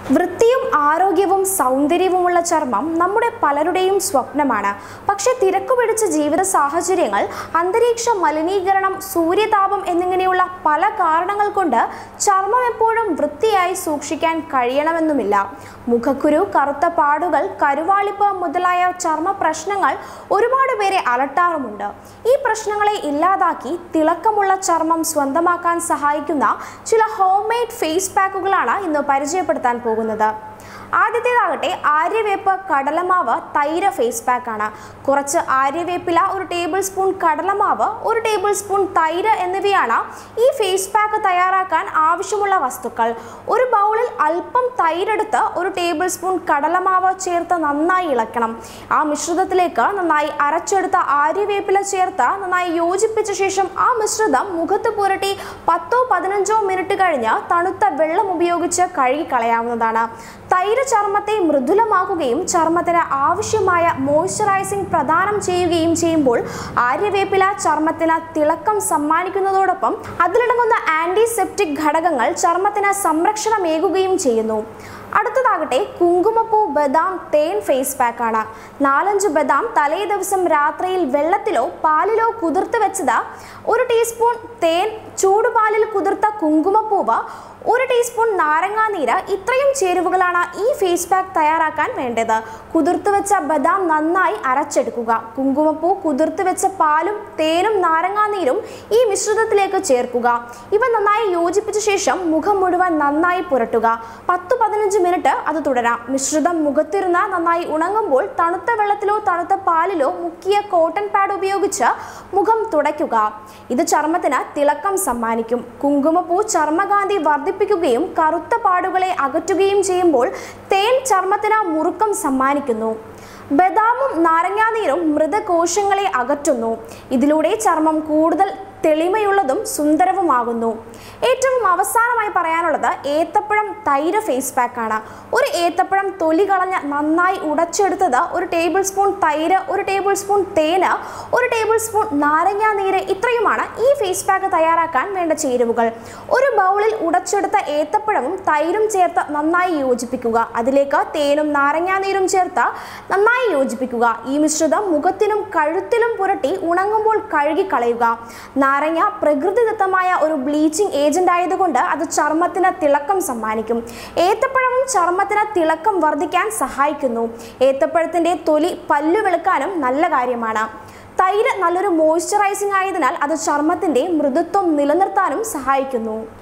വൃത്തിയും ആരോഗ്യവും സൗന്ദര്യവുമുള്ള ചർമ്മം നമ്മുടെ പലരുടെയും സ്വപ്നമാണ് പക്ഷേ തിരക്കു പിടിച്ച ജീവിത സാഹചര്യങ്ങൾ അന്തരീക്ഷ മലിനീകരണം സൂര്യതാപം എന്നിങ്ങനെയുള്ള പല കാരണങ്ങൾ കൊണ്ട് ചർമ്മം എപ്പോഴും വൃത്തിയായി സൂക്ഷിക്കാൻ കഴിയണമെന്നുമില്ല മുഖക്കുരു കറുത്ത പാടുകൾ കരുവാളിപ്പ് മുതലായ ചർമ്മ പ്രശ്നങ്ങൾ ഒരുപാട് പേരെ അലട്ടാറുമുണ്ട് ഈ പ്രശ്നങ്ങളെ ഇല്ലാതാക്കി തിളക്കമുള്ള ചർമ്മം സ്വന്തമാക്കാൻ സഹായിക്കുന്ന ചില ഹോം മെയ്ഡ് ഫേസ് പാക്കുകളാണ് ഇന്ന് പരിചയപ്പെടുത്താൻ പോകുന്നത് ആദ്യത്തേതാകട്ടെ ആര്യവേപ്പ് കടലമാവ് തൈര ഫേസ് പാക്കാണ് കുറച്ച് ആര്യവേപ്പില ഒരു ടേബിൾ സ്പൂൺ കടലമാവ് ഒരു ടേബിൾ സ്പൂൺ തൈര് എന്നിവയാണ് ഈ ഫേസ് പാക്ക് തയ്യാറാക്കാൻ ആവശ്യമുള്ള വസ്തുക്കൾ ഒരു ബൗളിൽ അല്പം തൈരെടുത്ത് ഒരു ടേബിൾ സ്പൂൺ കടലമാവ് ചേർത്ത് നന്നായി ഇളക്കണം ആ മിശ്രിതത്തിലേക്ക് നന്നായി അരച്ചെടുത്ത ആര്യവേപ്പില ചേർത്ത് നന്നായി യോജിപ്പിച്ച ശേഷം ആ മിശ്രിതം മുഖത്ത് പുരട്ടി പത്തോ പതിനഞ്ചോ മിനിറ്റ് കഴിഞ്ഞ് തണുത്ത വെള്ളം ഉപയോഗിച്ച് കഴുകി കളയാവുന്നതാണ് തൈര് ചർമ്മത്തെ മൃദുലമാക്കുകയും ചർമ്മത്തിന് ആവശ്യമായ മോയ്സ്ചറൈസിംഗ് പ്രദാനം ചെയ്യുകയും ചെയ്യുമ്പോൾ ആര്യവേപ്പില ചർമ്മത്തിന് തിളക്കം സമ്മാനിക്കുന്നതോടൊപ്പം അതിലടങ്ങുന്ന ആന്റിസെപ്റ്റിക് ഘടകങ്ങൾ ചർമ്മത്തിന് സംരക്ഷണമേകുകയും ചെയ്യുന്നു അടുത്തതാകട്ടെ കുങ്കുമപ്പൂ ബദാം തേൻ ഫേസ് പാക്കാണ് നാലഞ്ച് ബദാം തലേ ദിവസം രാത്രിയിൽ വെള്ളത്തിലോ പാലിലോ കുതിർത്ത് വെച്ചത് ഒരു ടീസ്പൂൺ തേൻ ചൂടുപാലിൽ കുതിർത്ത കുങ്കുമപ്പൂവ് ഒരു ടീസ്പൂൺ നാരങ്ങാനീര് ഇത്രയും ചേരുവകളാണ് ഈ ഫേസ് പാക്ക് തയ്യാറാക്കാൻ വേണ്ടത് കുതിർത്ത് വെച്ച ബദാം നന്നായി അരച്ചെടുക്കുക കുങ്കുമപ്പൂ കുതിർത്ത് വെച്ച പാലും തേനും നാരങ്ങാനീരും ഈ മിശ്രിതത്തിലേക്ക് ചേർക്കുക ഇവ നന്നായി യോജിപ്പിച്ച ശേഷം മുഖം മുഴുവൻ നന്നായി പുരട്ടുക പത്ത് പതിനഞ്ച് മിനിറ്റ് അത് തുടരാം മിശ്രിതം മുഖത്തിരുന്ന് നന്നായി ഉണങ്ങുമ്പോൾ തണുത്ത വെള്ളത്തിലോ തണുത്ത പാലിലോ മുക്കിയ കോട്ടൺ പാഡ് ഉപയോഗിച്ച് മുഖം തുടയ്ക്കുക ഇത് ചർമ്മത്തിന് തിളക്കം സമ്മാനിക്കും കുങ്കുമപ്പൂ ചർമ്മകാന്തി വർദ്ധിപ്പിക്കുകയും കറുത്ത പാടുകളെ അകറ്റുകയും ചെയ്യുമ്പോൾ തേൻ ചർമ്മത്തിന് മുറുക്കം സമ്മാനിക്കുന്നു ബദാമും നാരങ്ങാനീരും മൃതകോശങ്ങളെ അകറ്റുന്നു ഇതിലൂടെ ചർമ്മം കൂടുതൽ തെളിമയുള്ളതും സുന്ദരവുമാകുന്നു ഏറ്റവും അവസാനമായി പറയാനുള്ളത് ഏത്തപ്പഴം തൈര് ഫേസ് പാക്കാണ് ഒരു ഏത്തപ്പഴം തൊലി കളഞ്ഞ് നന്നായി ഉടച്ചെടുത്തത് ഒരു ടേബിൾ സ്പൂൺ തൈര് ഒരു ടേബിൾ സ്പൂൺ തേന് ഒരു ടേബിൾ സ്പൂൺ നാരങ്ങാ നീര് ഇത്രയുമാണ് ഈ ഫേസ് പാക്ക് തയ്യാറാക്കാൻ വേണ്ട ചേരുവകൾ ഒരു ബൗളിൽ ഉടച്ചെടുത്ത ഏത്തപ്പഴവും തൈരും ചേർത്ത് നന്നായി യോജിപ്പിക്കുക അതിലേക്ക് തേനും നാരങ്ങാ നീരും ചേർത്ത് നന്നായി യോജിപ്പിക്കുക ഈ മിശ്രിതം മുഖത്തിനും കഴുത്തിലും പുരട്ടി ഉണങ്ങുമ്പോൾ കഴുകി കളയുക നാരങ്ങ പ്രകൃതിദത്തമായ ഒരു ബ്ലീച്ചിങ് ഏജന്റ് ആയതുകൊണ്ട് അത് ചർമ്മത്തിന് തിളക്കം സമ്മാനിക്കും ഏത്തപ്പഴവും ചർമ്മത്തിന് തിളക്കം വർദ്ധിക്കാൻ സഹായിക്കുന്നു ഏത്തപ്പഴത്തിന്റെ തൊലി പല്ലു വെളുക്കാനും നല്ല കാര്യമാണ് തൈര് നല്ലൊരു മോയ്സ്ചറൈസിംഗ് ആയതിനാൽ അത് ചർമ്മത്തിന്റെ മൃദുത്വം നിലനിർത്താനും സഹായിക്കുന്നു